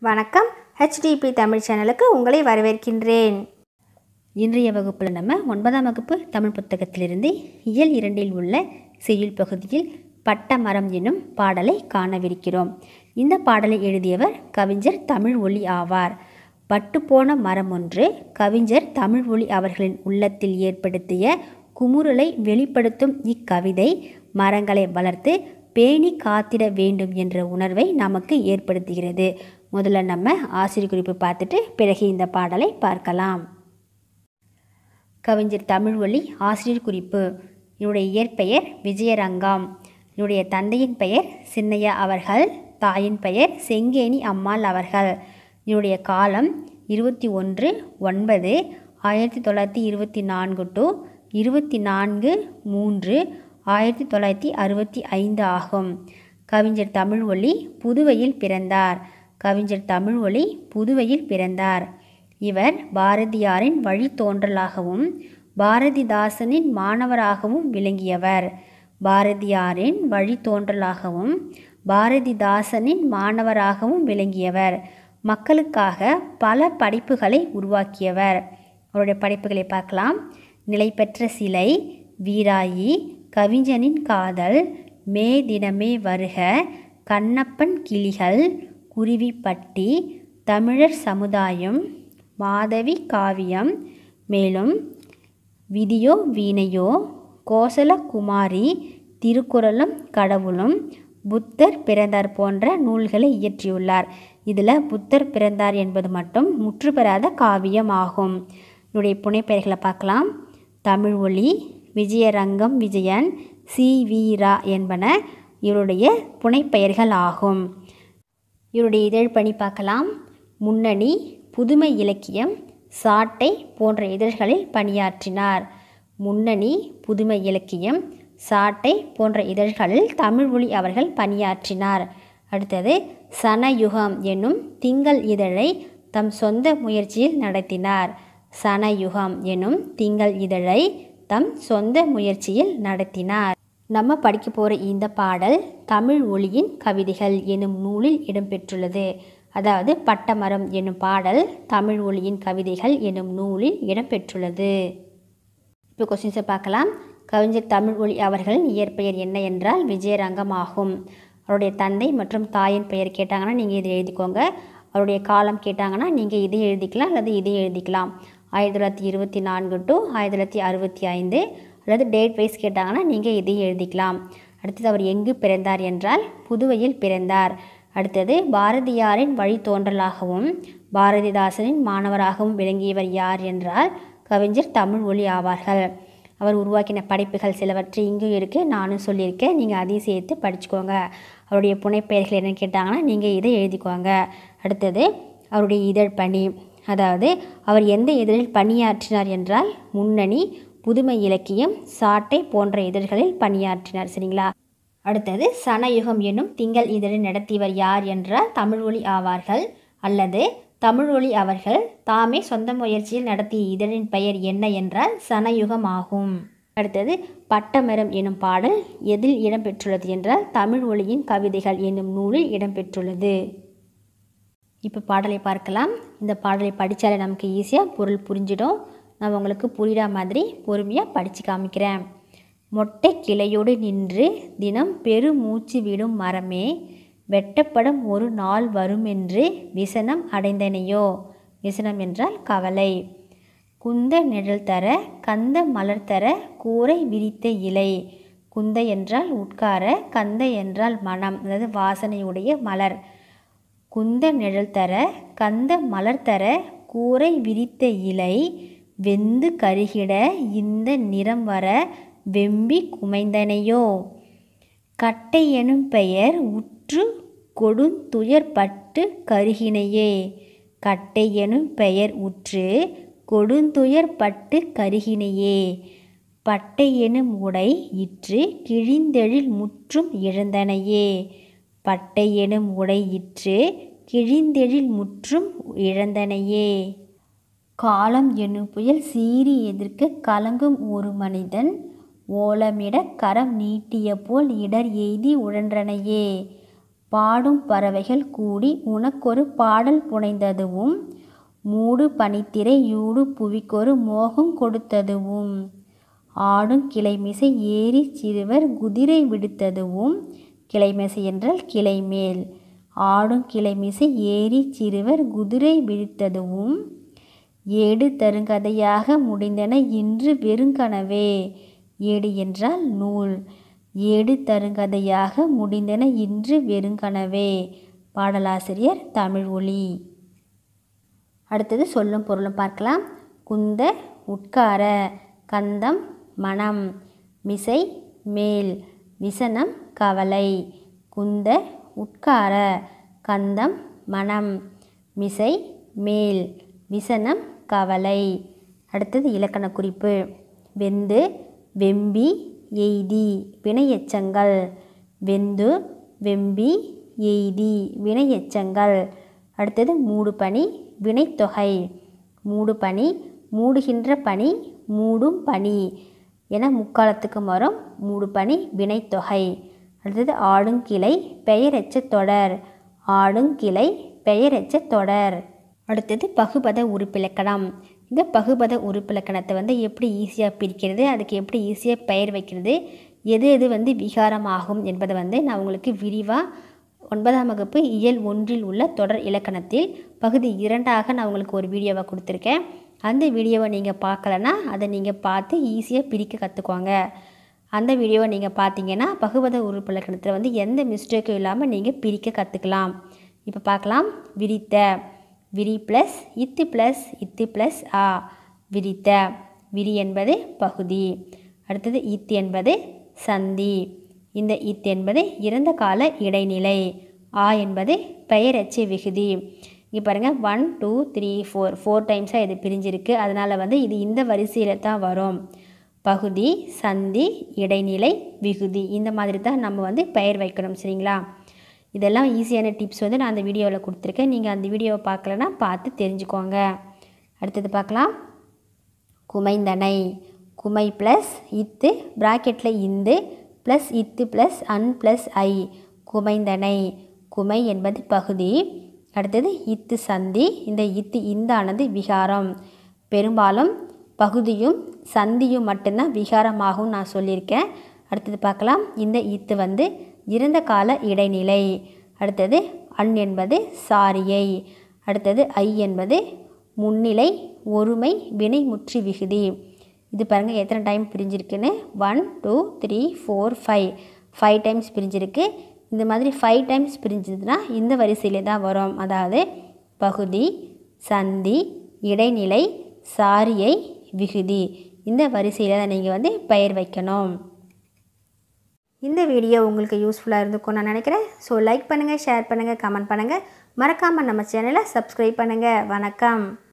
வணக்கம் ஹெச்டிபி தமிழ் சேனலுக்கு உங்களை வரவேற்கின்றேன் இன்றைய வகுப்பில் நம்ம ஒன்பதாம் வகுப்பு தமிழ் புத்தகத்திலிருந்து இயல் இரண்டில் உள்ள செய்யுள் பகுதியில் பட்ட மரம் என்னும் பாடலை காணவிருக்கிறோம் இந்த பாடலை எழுதியவர் கவிஞர் தமிழ் ஒளி ஆவார் பட்டுப்போன மரம் ஒன்று கவிஞர் தமிழ் ஒளி அவர்களின் உள்ளத்தில் ஏற்படுத்திய குமுறலை வெளிப்படுத்தும் இக்கவிதை மரங்களை வளர்த்து பேணி காத்திட வேண்டும் என்ற உணர்வை நமக்கு ஏற்படுத்துகிறது முதல்ல நம்ம ஆசிரியர் குறிப்பு பார்த்துட்டு பிறகு இந்த பாடலை பார்க்கலாம் கவிஞர் தமிழ்வழி ஆசிரியர் குறிப்பு என்னுடைய இயற்பெயர் விஜயரங்கம் என்னுடைய தந்தையின் பெயர் சின்னையா அவர்கள் தாயின் பெயர் செங்கேணி அம்மாள் அவர்கள் என்னுடைய காலம் இருபத்தி ஒன்று ஒன்பது ஆயிரத்தி தொள்ளாயிரத்தி இருபத்தி நான்கு டு இருபத்தி நான்கு மூன்று ஆயிரத்தி தொள்ளாயிரத்தி அறுபத்தி ஐந்து ஆகும் கவிஞர் தமிழ்வொலி புதுவையில் பிறந்தார் கவிஞர் தமிழ்வொலி புதுவையில் பிறந்தார் இவர் பாரதியாரின் வழித்தோன்றலாகவும் பாரதிதாசனின் மாணவராகவும் விளங்கியவர் பாரதியாரின் வழித்தோன்றலாகவும் பாரதிதாசனின் மாணவராகவும் விளங்கியவர் மக்களுக்காக பல படைப்புகளை உருவாக்கியவர் அவருடைய படைப்புகளை பார்க்கலாம் நிலைபெற்ற சிலை வீராயி கவிஞனின் காதல் மே தினமே வருக கண்ணப்பன் கிளிகள் குருவிப்பட்டி தமிழர் சமுதாயம் மாதவி காவியம் மேலும் விதியோ வீணையோ கோசலகுமாரி திருக்குறளும் கடவுளும் புத்தர் பிறந்தார் போன்ற நூல்களை இயற்றியுள்ளார் இதில் புத்தர் பிறந்தார் என்பது மட்டும் முற்று பெறாத காவியம் ஆகும் என்னுடைய புனைப்பெயர்களை பார்க்கலாம் தமிழ் ஒளி விஜயரங்கம் விஜயன் சி வி ரா என்பன இவருடைய புனைப்பெயர்கள் ஆகும் இவருடைய இதழ் பணி பார்க்கலாம் முன்னணி புதுமை இலக்கியம் சாட்டை போன்ற இதழ்களில் பணியாற்றினார் முன்னணி புதுமை இலக்கியம் சாட்டை போன்ற இதழ்களில் தமிழ்மொழி அவர்கள் பணியாற்றினார் அடுத்தது சனயுகம் என்னும் திங்கள் இதழை தம் சொந்த முயற்சியில் நடத்தினார் சனயுகம் எனும் திங்கள் இதழை தம் சொந்த முயற்சியில் நடத்தினார் நம்ம படிக்க போகிற இந்த பாடல் தமிழ் ஒளியின் கவிதைகள் எனும் நூலில் இடம்பெற்றுள்ளது அதாவது பட்டமரம் எனும் பாடல் தமிழ் ஒளியின் கவிதைகள் எனும் நூலில் இடம்பெற்றுள்ளது இப்போ கொஸ்டின்ஸை பார்க்கலாம் கவிஞர் தமிழ் ஒளி அவர்களின் இயற்பெயர் என்ன என்றால் விஜயரங்கம் ஆகும் அவருடைய தந்தை மற்றும் தாயின் பெயர் கேட்டாங்கன்னா நீங்கள் இதை எழுதிக்கோங்க அவருடைய காலம் கேட்டாங்கன்னா நீங்கள் இதை எழுதிக்கலாம் அல்லது இதை எழுதிக்கலாம் ஆயிரத்தி தொள்ளாயிரத்தி இருபத்தி நான்கு டு ஆயிரத்தி தொள்ளாயிரத்தி அறுபத்தி ஐந்து அல்லது டேட் வைஸ் கேட்டாங்கன்னா நீங்கள் இதை எழுதிக்கலாம் அடுத்தது அவர் எங்கு பிறந்தார் என்றால் புதுவையில் பிறந்தார் அடுத்தது பாரதியாரின் வழித்தோன்றலாகவும் பாரதிதாசனின் மாணவராகவும் விளங்கியவர் யார் என்றால் கவிஞர் தமிழ் ஒளி ஆவார்கள் அவர் உருவாக்கின படைப்புகள் சிலவற்றை இங்கும் இருக்குது நானும் சொல்லியிருக்கேன் நீங்கள் அதையும் சேர்த்து படிச்சுக்கோங்க அவருடைய புனைப்பெயர்கள் என்னென்னு கேட்டாங்கன்னா நீங்கள் இதை எழுதிக்கோங்க அடுத்தது அவருடைய இதழ் பணி அதாவது அவர் எந்த இதழில் பணியாற்றினார் என்றால் முன்னணி புதுமை இலக்கியம் சாட்டை போன்ற இதழ்களில் பணியாற்றினார் சரிங்களா அடுத்தது சனயுகம் என்னும் திங்கள் இதழை நடத்தியவர் யார் என்றால் தமிழ்மொழி ஆவார்கள் அல்லது தமிழ்மொழி அவர்கள் தாமே சொந்த முயற்சியில் நடத்திய இதழின் பெயர் என்ன என்றால் சனயுகம் ஆகும் அடுத்தது பட்டமரம் எனும் பாடல் எதில் இடம்பெற்றுள்ளது என்றால் தமிழ் ஒளியின் கவிதைகள் என்னும் நூலில் இடம்பெற்றுள்ளது இப்போ பாடலை பார்க்கலாம் இந்த பாடலை படித்தாலே நமக்கு ஈஸியாக பொருள் புரிஞ்சிடும் நான் உங்களுக்கு புரிகிற மாதிரி பொறுமையாக படித்து காமிக்கிறேன் மொட்டை கிளையோடு நின்று தினம் பெருமூச்சு விடும் மரமே வெட்டப்படும் ஒரு நாள் வரும் என்று விசனம் அடைந்தனையோ விசனம் என்றால் கவலை குந்த நிழல் தர கந்த மலர் தர கூரை விரித்த இலை குந்த என்றால் உட்கார கந்த என்றால் மனம் அதாவது வாசனையுடைய மலர் குந்த நிழல் தர கந்த மலர் தர கூரை விரித்த இலை வெந்து கருகிட இந்த நிறம் வர வெம்பி குமைந்தனையோ கட்டை எனும் பெயர் உற்று கொடுந்துயர்பட்டு கருகினையே கட்டை எனும் பெயர் உற்று கொடுந்துயர்பட்டு கருகினையே பட்டை எனும் உடை இற்று கிழிந்தெழில் முற்றும் இழந்தனையே பட்டை எனும் உடை இற்று கிழிந்தெழில் முற்றும் இழந்தனையே காலம் என்னும் புயல் சீறி எதிர்க்க கலங்கும் ஒரு மனிதன் ஓலமிட கரம் நீட்டிய போல் இடர் எய்தி உழன்றனையே பாடும் பறவைகள் கூடி உனக்கொரு பாடல் புனைந்ததுவும் மூடு பனித்திரை யூடு புவிக்கொரு மோகம் கொடுத்ததுவும் ஆடும் கிளைமிசை ஏறி சிறுவர் குதிரை விடுத்ததுவும் கிளைமிசை என்றால் கிளைமேல் ஆடும் கிளைமிசை ஏறி சிறுவர் குதிரை விழித்ததுவும் ஏடு தருங்கதையாக முடிந்தன இன்று வெறுங்கனவே ஏடு என்றால் நூல் ஏடு தருங்கதையாக முடிந்தன இன்று வெறுங்கனவே பாடலாசிரியர் தமிழ் ஒளி அடுத்தது சொல்லும் பொருளும் பார்க்கலாம் குந்த உட்கார கந்தம் மனம் மிசை மேல் விசனம் கவலை குந்த உட்கார கந்தம் மனம் மிசை மேல் விசனம் கவலை அடுத்தது இலக்கண குறிப்பு வெந்து வெம்பி எய்தி வினையெச்சங்கள் வெந்து வெம்பி எய்தி வினையெச்சங்கள் அடுத்தது மூடு பனி வினைத்தொகை மூடு பனி மூடுகின்ற பனி மூடும் பனி என முக்காலத்துக்கு வரும் மூடு பனி வினைத்தொகை அடுத்தது ஆடுங்கிளை பெயரெச்ச தொடர் ஆடுங்கிளை பெயரெச்ச தொடர் அடுத்தது பகுபத உறுப்பிலக்கணம் இந்த பகுபத உறுப்பிலக்கணத்தை வந்து எப்படி ஈஸியாக பிரிக்கிறது அதுக்கு எப்படி ஈஸியாக பெயர் வைக்கிறது எது எது வந்து விகாரமாகும் என்பதை வந்து நான் உங்களுக்கு விரிவாக ஒன்பதாம் வகுப்பு இயல் ஒன்றில் உள்ள தொடர் இலக்கணத்தில் பகுதி இரண்டாக நான் உங்களுக்கு ஒரு வீடியோவை கொடுத்துருக்கேன் அந்த வீடியோவை நீங்கள் பார்க்கலன்னா அதை நீங்கள் பார்த்து ஈஸியாக பிரிக்க கற்றுக்குவாங்க அந்த வீடியோவை நீங்கள் பார்த்தீங்கன்னா பகுபத உறுப்பிலக்கணத்தில் வந்து எந்த மிஸ்டேக்கும் இல்லாமல் நீங்கள் பிரிக்க கற்றுக்கலாம் இப்போ பார்க்கலாம் விரித்த விரி ப்ளஸ் இத்து ப்ளஸ் இத்து ப்ளஸ் ஆ விரித்த விரி என்பது பகுதி அடுத்தது இத் என்பது சந்தி இந்த இத் என்பது இறந்த கால இடைநிலை ஆ என்பது பெயரச்சு விகுதி இங்கே பாருங்கள் one two three four four டைம்ஸாக இது பிரிஞ்சிருக்கு அதனால் வந்து இது இந்த வரிசையில் தான் வரும் பகுதி சந்தி இடைநிலை விகுதி இந்த மாதிரி தான் நம்ம வந்து பெயர் வைக்கணும் சரிங்களா இதெல்லாம் ஈஸியான டிப்ஸ் வந்து நான் அந்த வீடியோவில் கொடுத்துருக்கேன் நீங்கள் அந்த வீடியோவை பார்க்கலன்னா பார்த்து தெரிஞ்சுக்கோங்க அடுத்தது பார்க்கலாம் குமைந்தனை குமை ப்ளஸ் இத்து ப்ராக்கெட்டில் இந்து ப்ளஸ் இத்து ப்ளஸ் அன் ப்ளஸ் ஐ குமைந்தனை குமை என்பது பகுதி அடுத்தது இத்து சந்தி இந்த இத்து இந்தானது விகாரம் பெரும்பாலும் பகுதியும் சந்தியும் மட்டும்தான் விகாரமாகும் நான் சொல்லியிருக்கேன் அடுத்தது பார்க்கலாம் இந்த இத்து வந்து இறந்த கால இடைநிலை அடுத்தது அன் என்பது சாரியை அடுத்தது ஐ என்பது முன்னிலை ஒருமை வினை முற்றி விகுதி இது பாருங்கள் எத்தனை டைம் பிரிஞ்சிருக்குன்னு one two three four five five times பிரிஞ்சிருக்கு இந்த மாதிரி ஃபைவ் டைம்ஸ் பிரிஞ்சதுன்னா இந்த வரிசையிலே தான் வரும் அதாவது பகுதி சந்தி இடைநிலை சாரியை விகுதி இந்த வரிசையில் தான் நீங்கள் வந்து பெயர் வைக்கணும் இந்த வீடியோ உங்களுக்கு யூஸ்ஃபுல்லாக இருந்திருக்கும் நான் நினைக்கிறேன் ஸோ லைக் பண்ணுங்கள் ஷேர் பண்ணுங்கள் கமெண்ட் பண்ணுங்கள் மறக்காமல் நம்ம சேனலை சப்ஸ்கிரைப் பண்ணுங்கள் வணக்கம்